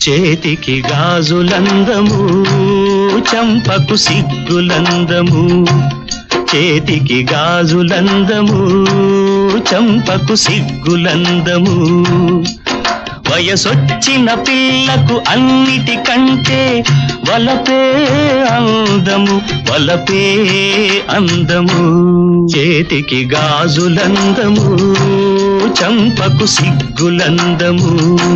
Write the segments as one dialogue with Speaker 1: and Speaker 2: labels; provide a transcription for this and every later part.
Speaker 1: చేతికి గాజులందము చంపకు సిగ్గులందము చేతికి గాజులందము చంపకు సిగ్గులందము వయసొచ్చిన పిల్లకు అన్నిటికంటే వలపే అందము వలపే అందము చేతికి గాజులందము చంపకు సిగ్గులందము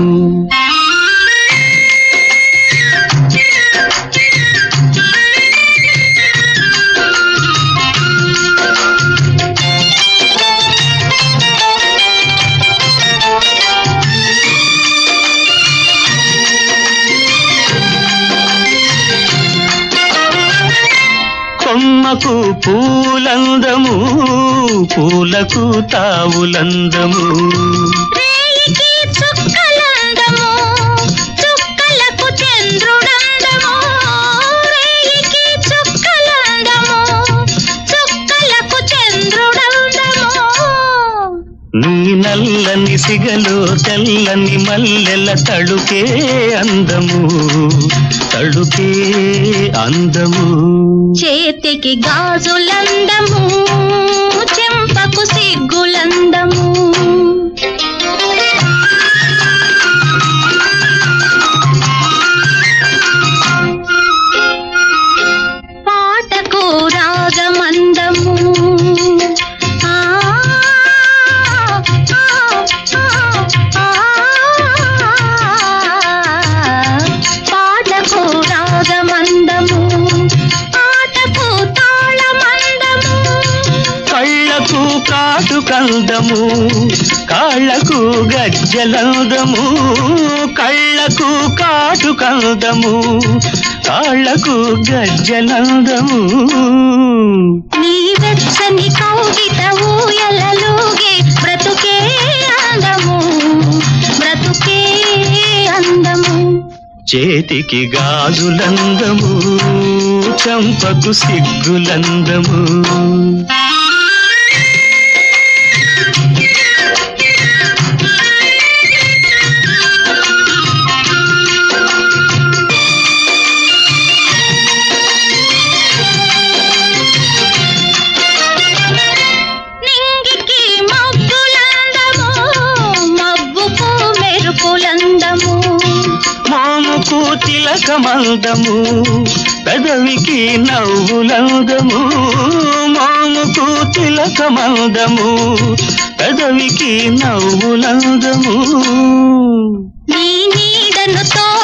Speaker 1: కొమ్మకు పూలందము పూలకు తావులందము
Speaker 2: రేయికి చుక్కలందము చుక్కలకు చంద్రుడందము రేయికి చుక్కలందము చుక్కలకు చంద్రుడందము
Speaker 1: నీ నల్లని సిగలో తెల్లని మల్లెల తడుకే అందము తడుకే అందము
Speaker 2: చేతికి గాజులందము చెంపకు సిగ్గులందము పాటకు రాగమందము ఆ, ఆ, ఆ, ఆ. పాటకు రాగమందము ఆటకు తాళమందము
Speaker 1: కళ్ళకు కాటు కందము కాళ్ళకు గజ్జలందము కళ్ళకు కాటు కందము కాళ్ళకు గజ్జలందము
Speaker 2: నీ వెచ్చని కౌగిట ఊయలలుగే బ్రతుకే అందము బ్రతుకే అందము
Speaker 1: చేతికి గాజులందము చంపకు సిగ్గులందము
Speaker 2: నింగికి మబ్బులందము మబ్బుకు మెరుపులందము
Speaker 1: మోముకు తిలకమందము పెదవికి నవ్వులందము మోముకు తిలకమందము పెదవికి నవ్వులందము
Speaker 2: నీ నీడను తో